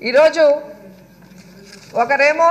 ఈరోజు ఒకరేమో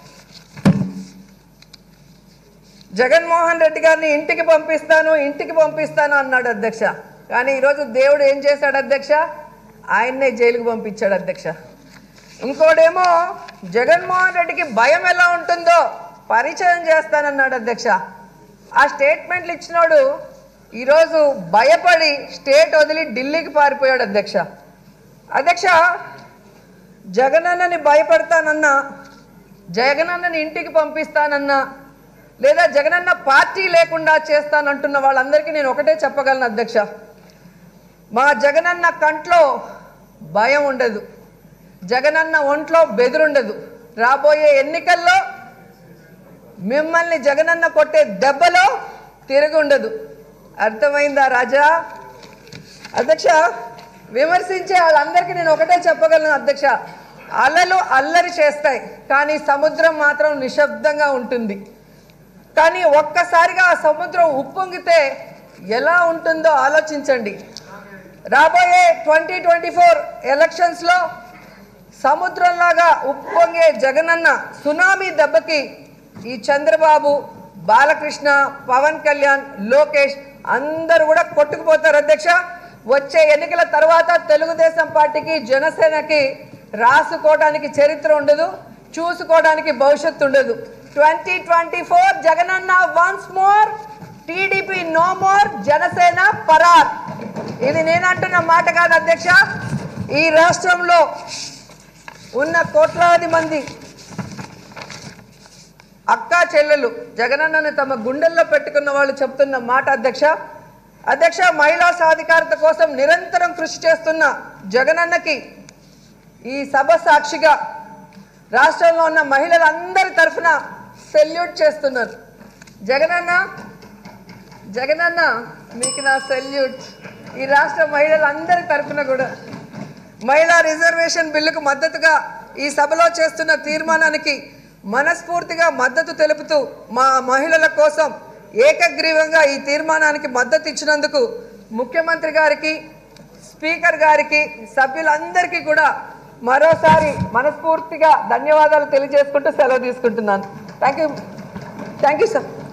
జగన్మోహన్ రెడ్డి గారిని ఇంటికి పంపిస్తాను ఇంటికి పంపిస్తాను అన్నాడు అధ్యక్ష కానీ ఈరోజు దేవుడు ఏం చేశాడు అధ్యక్ష ఆయన్నే జైలుకు పంపించాడు అధ్యక్ష ఇంకోడేమో జగన్మోహన్ రెడ్డికి భయం ఎలా ఉంటుందో పరిచయం చేస్తానన్నాడు అధ్యక్ష ఆ స్టేట్మెంట్లు ఇచ్చినోడు ఈరోజు భయపడి స్టేట్ వదిలి ఢిల్లీకి పారిపోయాడు అధ్యక్ష అధ్యక్ష జగనన్నని భయపడతానన్నా జగనన్నని ఇంటికి పంపిస్తానన్నా లేదా జగనన్న పార్టీ లేకుండా చేస్తానంటున్న వాళ్ళందరికీ నేను ఒకటే చెప్పగలను అధ్యక్ష మా జగనన్న కంట్లో భయం ఉండదు జగనన్న ఒంట్లో బెదురుండదు రాబోయే ఎన్నికల్లో మిమ్మల్ని జగనన్న కొట్టే దెబ్బలో తిరుగుండదు అర్థమైందా రాజా అధ్యక్ష విమర్శించే వాళ్ళందరికీ నేను ఒకటే చెప్పగలను అధ్యక్ష అలలు అల్లరి చేస్తాయి కానీ సముద్రం మాత్రం నిశ్శబ్దంగా ఉంటుంది కానీ ఒక్కసారిగా ఆ సముద్రం ఉప్పొంగితే ఎలా ఉంటుందో ఆలోచించండి రాబోయే ట్వంటీ ట్వంటీ ఫోర్ ఎలక్షన్స్లో సముద్రంలాగా ఉప్పొంగే జగనన్న సునామీ దెబ్బకి ఈ చంద్రబాబు బాలకృష్ణ పవన్ కళ్యాణ్ లోకేష్ అందరూ కూడా కొట్టుకుపోతారు అధ్యక్ష వచ్చే ఎన్నికల తర్వాత తెలుగుదేశం పార్టీకి జనసేనకి రాసుకోవడానికి చరిత్ర ఉండదు చూసుకోవడానికి భవిష్యత్తు ఉండదు twenty twenty four Jagananna once more TDP no more Janasena పరార్ ఇది నేనంటున్న మాట కాదు అధ్యక్ష ఈ రాష్ట్రంలో ఉన్న కోట్లాది మంది అక్కా చెల్లెలు జగనన్నని తమ గుండెల్లో పెట్టుకున్న వాళ్ళు చెప్తున్న మాట అధ్యక్ష అధ్యక్ష మహిళా సాధికారత కోసం నిరంతరం కృషి చేస్తున్న జగనన్నకి ఈ సభ సాక్షిగా రాష్ట్రంలో ఉన్న మహిళలందరి తరఫున సెల్యూట్ చేస్తున్నారు జగనన్న జగనన్న మీకు నా సెల్యూట్ ఈ రాష్ట్ర మహిళలందరి తరఫున కూడా మహిళా రిజర్వేషన్ బిల్లుకు మద్దతుగా ఈ సభలో చేస్తున్న తీర్మానానికి మనస్ఫూర్తిగా మద్దతు తెలుపుతూ మా మహిళల కోసం ఏకగ్రీవంగా ఈ తీర్మానానికి మద్దతు ఇచ్చినందుకు ముఖ్యమంత్రి గారికి స్పీకర్ గారికి సభ్యులందరికీ కూడా మరోసారి మనస్ఫూర్తిగా ధన్యవాదాలు తెలియజేసుకుంటూ సెలవు తీసుకుంటున్నాను thank you thank you sir